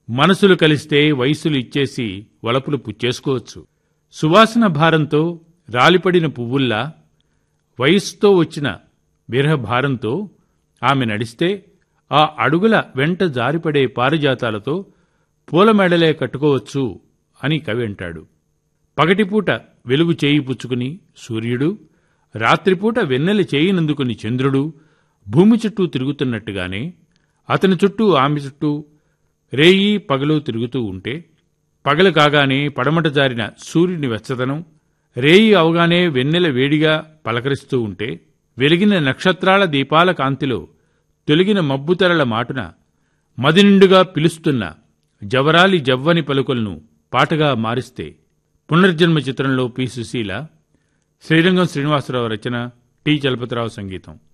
మనసులు కలిస్తే వయసులు ఇచ్చేసి వలపులు పుచ్చేసుకోవచ్చు సువాసన భారంతో రాలిపడిన పువ్వుల్లా వయస్సుతో వచ్చిన విరహ భారంతో ఆమె నడిస్తే ఆ అడుగుల వెంట జారిపడే పారిజాతాలతో పూల మెడలే కట్టుకోవచ్చు అని కవి అంటాడు పగటిపూట వెలుగు చేయి పుచ్చుకుని సూర్యుడు రాత్రిపూట వెన్నెల చేయినందుకుని చంద్రుడు భూమి చుట్టూ తిరుగుతున్నట్టుగానే అతని చుట్టూ ఆమె చుట్టూ రేయి పగలు తిరుగుతూ ఉంటే పగలు కాగానే పడమట జారిన సూర్యుని వెచ్చదనం రేయి అవగానే వెన్నెల వేడిగా పలకరిస్తూ ఉంటే వెలిగిన నక్షత్రాల దీపాల కాంతిలో తొలగిన మబ్బుతెరల మాటున మదినిండుగా పిలుస్తున్న జవరాలి జవ్వని పలుకులను పాటగా మారిస్తే పునర్జన్మ చిత్రంలో పి సుశీల శ్రీరంగం శ్రీనివాసరావు రచన టి చలపతిరావు సంగీతం